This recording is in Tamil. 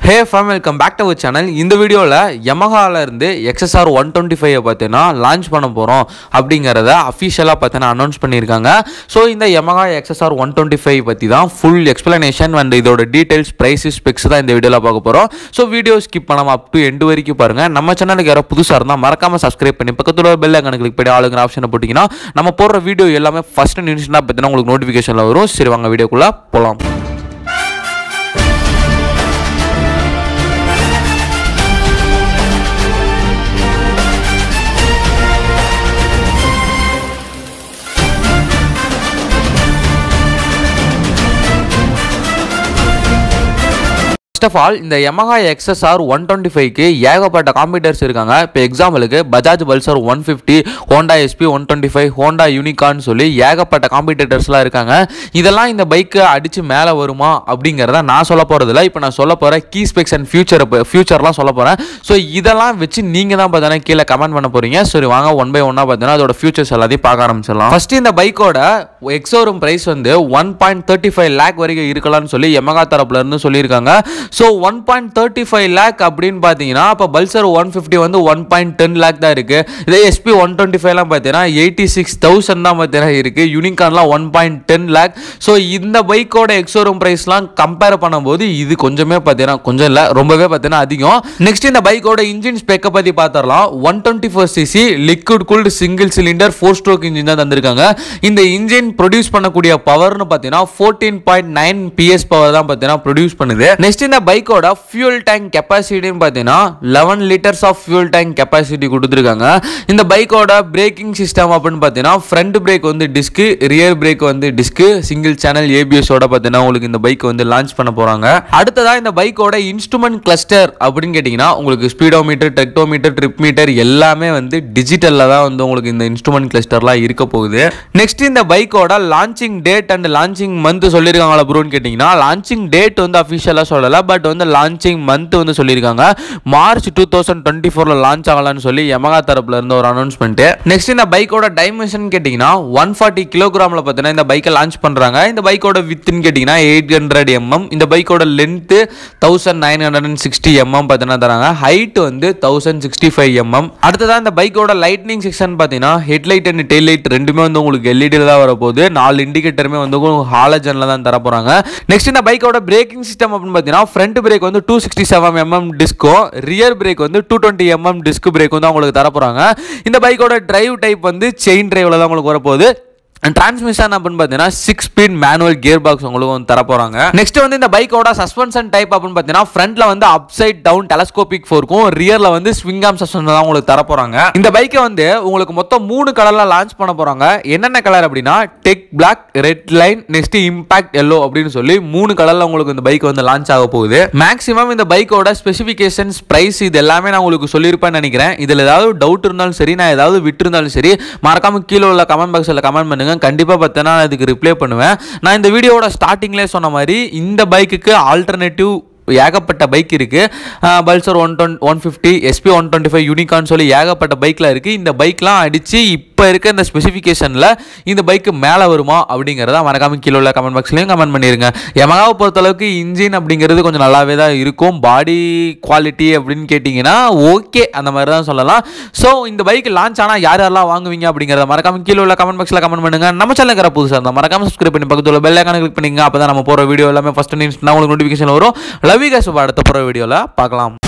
hey fam welcome back to our channel இந்த வீடியோவில் யமஹால இருந்து எக்ஸ்எஸ்ஆர் ஒன் டுவெண்ட்டி ஃபைவ் பார்த்தீங்கன்னா லான்ச் பண்ண போகிறோம் அப்படிங்கிறத அஃபிஷியலாக பார்த்தீங்கன்னா அனௌன்ஸ் பண்ணியிருக்காங்க ஸோ இந்த Yamaha XSR one twenty five பற்றி தான் ஃபுல் எக்ஸ்பிளனேஷன் அண்ட் இதோட டீடைல்ஸ் ப்ரைஸஸ் ஸ்பெக்ஸ் தான் இந்த வீடியோவில் பார்க்க போகிறோம் ஸோ வீடியோ ஸ்கிப் பண்ணாமல் அப் டு எண்டு வரைக்கும் பாருங்கள் நம்ம சேனலுக்கு யாரோ புதுசாக இருந்தால் மறக்காமல் சப்ஸ்கிரைப் பண்ணி பக்கத்தில் பெல் ஐக்கனை கிளிக் பண்ணி ஆளுங்கிற ஆப்ஷனை போட்டிங்கன்னா நம்ம போடுற வீடியோ எல்லாமே ஃபஸ்ட் நியூஸ்னா பார்த்தீங்கன்னா உங்களுக்கு நோட்டிஃபிகேஷனில் வரும் சரி வாங்க வீடியோக்குள்ளே போகலாம் ஃபர்ஸ்ட் ஆஃப் ஆல் இந்த Yamaha XSR ஒன் டுவெண்ட்டி ஃபைவ்க்கு ஏகப்பட்ட காம்பீட்டர்ஸ் இருக்காங்க இப்போ எக்ஸாம்பிளுக்கு Bajaj Pulsar one fifty Honda SP one twenty five Honda யூனிகான்னு சொல்லி ஏகப்பட்ட காம்பீட்டர்ஸ்லாம் இருக்காங்க இதெல்லாம் இந்த பைக்கை அடித்து மேலே வருமா அப்படிங்கிறத நான் சொல்ல போகிறதில்ல இப்போ நான் சொல்ல போகிற கீ ஸ்பெக்ஸ் அண்ட் ஃபியூச்சர் ஃபியூச்சர்லாம் சொல்ல போகிறேன் ஸோ இதெல்லாம் வச்சு நீங்கள் தான் பார்த்தீங்கன்னா கீழே கமெண்ட் பண்ண போகிறீங்க சரி வாங்க ஒன் பை ஒன்னாக பார்த்தீங்கன்னா அதோட ஃபியூச்சர்ஸ் எல்லாத்தையும் பார்க்க ஆரம்பிச்சிடலாம் ஃபர்ஸ்ட் இந்த பைக்கோட எக்ஸோரூம் ப்ரைஸ் வந்து one point thirty five lakh வரைக்கும் இருக்கலாம்னு சொல்லி Yamaha தரப்புல இருந்து சொல்லியிருக்காங்க so one point thirty five lakh அப்படின்னு பார்த்தீங்கன்னா இப்போ பல்சர் ஒன் ஃபிஃப்டி வந்து ஒன் பாயிண்ட் டென் லேக் தான் இருக்குது இதே எஸ்பி ஒன் டுவெண்ட்டி ஃபைவ்லாம் பார்த்தீங்கன்னா எயிட்டி சிக்ஸ் தௌசண்ட் தான் பார்த்தீங்கன்னா இருக்குது யூனிகான்லாம் one point ten lakh so இந்த பைக்கோட எக்ஸோரூம் ப்ரைஸ்லாம் கம்பேர் பண்ணும்போது இது கொஞ்சமே பார்த்தீங்கன்னா கொஞ்சம் இல்லை ரொம்பவே பார்த்தீங்கன்னா அதிகம் நெக்ஸ்ட் இந்த பைக்கோட இன்ஜின் ஸ்பெக்கை பற்றி பார்த்துடலாம் one twenty four cc liquid cooled single cylinder four stroke engine தான் தந்திருக்காங்க இந்த இன்ஜின் ப்ரொடியூஸ் பண்ணக்கூடிய பவர்னு பார்த்தீங்கன்னா fourteen point nine PS power தான் பார்த்தீங்கன்னா ப்ரொடியூஸ் பண்ணுது நெக்ஸ்ட் இந்த பைக்கோட ஃபியூல் டேங்க் கெப்பாசிட்டின்னு பார்த்தீங்கன்னா eleven litres of fuel tank capacity கொடுத்துருக்காங்க இந்த பைக்கோட பிரேக்கிங் சிஸ்டம் அப்படின்னு பார்த்தீங்கன்னா ஃப்ரண்ட் பிரேக் வந்து டிஸ்க்கு ரியர் பிரேக் வந்து டிஸ்க்கு சிங்கிள் சேனல் ஏபிஎஸோட பார்த்தீங்கன்னா உங்களுக்கு இந்த பைக் வந்து லான்ச் பண்ண போகிறாங்க அடுத்ததாக இந்த பைக்கோட இன்ஸ்ட்ருமெண்ட் கிளஸ்டர் அப்படின்னு கேட்டிங்கன்னா உங்களுக்கு ஸ்பீடோமீட்டர் டெக்டோமீட்டர் ட்ரிப் மீட்டர் எல்லாமே வந்து டிஜிட்டலில் தான் வந்து உங்களுக்கு இந்த இன்ஸ்ட்ருமெண்ட் கிளஸ்டர்லாம் இருக்க போகுது நெக்ஸ்ட் இந்த பைக்கோட launching date and launching month சொல்லியிருக்காங்களா ப்ரோன்னு கேட்டிங்கன்னா லான்ச்சிங் டேட் வந்து அஃபிஷியலாக சொல்லலை பட் வந்து லான்ச்சிங் மந்த் வந்து சொல்லியிருக்காங்க மார்ச் டூ தௌசண்ட் டுவெண்ட்டி ஃபோரில் லான்ச் ஆகலாம்னு சொல்லி Yamaha தரப்புல இருந்து ஒரு அனௌன்ஸ்மெண்ட்டு நெக்ஸ்ட் இந்த பைக்கோட டைமென்ஷன் கேட்டிங்கன்னா ஒன் ஃபார்ட்டி கிலோகிராமில் பார்த்தீங்கன்னா இந்த பைக்கை லான்ச் பண்ணுறாங்க இந்த பைக்கோட வித்துன்னு கேட்டிங்கன்னா எயிட் ஹண்ட்ரட் எம்எம் இந்த பைக்கோட length thousand nine hundred and sixty mm பார்த்தீங்கன்னா தராங்க ஹைட் வந்து தௌசண்ட் சிக்ஸ்டி ஃபைவ் எம்எம் அடுத்ததான் இந்த பைக்கோட லைட்னிங் செக்ஷன் பார்த்தீங்கன்னா ஹெட்லைட் அண்ட் டெயில் லைட் ரெண்டுமே வந்து உங்களுக்கு எல்இடியில் தான் வரப்போகுது நாலு இண்டிகேட்டருமே வந்து உங்களுக்கு ஹாலஜனில் தான் தர போகிறாங்க நெக்ஸ்ட் இந்த பைக்கோட பிரேக்கிங் சிஸ்டம் அப்படின்னு பார்த்தீங்கன்னா ஃப்ரண்ட் பிரேக் வந்து டூ சிக்ஸ்டி செவன் எம்எம் டிஸ்க்கும் ரியர் பிரேக் வந்து two twenty mm disc brake வந்து உங்களுக்கு தர போகிறாங்க இந்த பைக்கோட டிரைவ் டைப் வந்து செயின் டிரைவில் தான் உங்களுக்கு வரப்போகுது டிரான்ஸ்மிஷன் அப்படின்னு பார்த்தீங்கன்னா six speed manual gear box உங்களுக்கு வந்து தர போகிறாங்க நெக்ஸ்ட் வந்து இந்த பைக்கோட சஸ்பென்ஷன் டைப் அப்படின்னு பார்த்தீங்கன்னா ஃப்ரண்ட்ல வந்து அப்சைட் டவுன் டெலஸ்கோபிக் ஃபோர்க்கும் ரியர்ல வந்து ஸ்விங் ஆம் சஸ்பென்ஷன் தான் உங்களுக்கு தர போகிறாங்க இந்த பைக்கை வந்து உங்களுக்கு மொத்தம் மூணு கலரில் லான்ச் பண்ண போகிறாங்க என்னென்ன கலர் அப்படின்னா tech black red line next impact yellow அப்படின்னு சொல்லி மூணு கலரில் உங்களுக்கு இந்த பைக் வந்து லான்ச் ஆக போகுது மேக்ஸிமம் இந்த பைக்கோட ஸ்பெசிஃபிகேஷன்ஸ் ப்ரைஸ் இது எல்லாமே நான் உங்களுக்கு சொல்லியிருப்பேன்னு நினைக்கிறேன் இதில் ஏதாவது டவுட் இருந்தாலும் சரி நான் ஏதாவது விட்டுருந்தாலும் சரி மறக்காம கீழே உள்ள கமெண்ட் பாக்ஸில் கமெண்ட் பண்ணுங்க கண்டிப்பாக பார்த்தீங்கன்னா நான் இதுக்கு ரிப்ளை பண்ணுவேன் நான் இந்த வீடியோவோட ஸ்டார்டிங்லேயே சொன்ன மாதிரி இந்த பைக்குக்கு ஆல்டர்னேட்டிவ் ஏகப்பட்ட பைக் இருக்குது Pulsar one twenty one fifty SP one twenty five யூனிகான்னு சொல்லி ஏகப்பட்ட பைக்கில் இருக்குது இந்த பைக்லாம் அடித்து இப்போ இருக்க இந்த ஸ்பெசிஃபிகேஷனில் இந்த பைக்கு மேலே வருமா அப்படிங்கிறத மறக்காம கீழே உள்ள கமெண்ட் பாக்ஸ்லையும் கமெண்ட் பண்ணிடுங்க யமகாவை பொறுத்தளவுக்கு இன்ஜின் அப்படிங்கிறது கொஞ்சம் நல்லாவே தான் இருக்கும் பாடி குவாலிட்டி அப்படின்னு கேட்டிங்கன்னா ஓகே அந்த மாதிரி தான் சொல்லலாம் ஸோ இந்த பைக் லான்ச் ஆனால் யார் யாரெல்லாம் வாங்குவீங்க அப்படிங்கிறத மறக்காம கீழே உள்ள கமெண்ட் பாக்ஸில் கமெண்ட் பண்ணுங்க நம்ம சேனல் இருக்கிற புதுசாக இருந்தால் மறக்காம சப்ஸ்கிரைப் பண்ணி பக்கத்தில் பெல் ஐக்கான கிளிக் பண்ணிங்க அப்போ தான் நம்ம போகிற வீடியோ எல்லாமே ஃபஸ்ட் நியூஸ் உங்களுக்கு நோட்டிஃபிகேஷன் வரும் லவ் யூ கேஸ் அடுத்த போகிற வீடியோவில் பார்க்கலாம்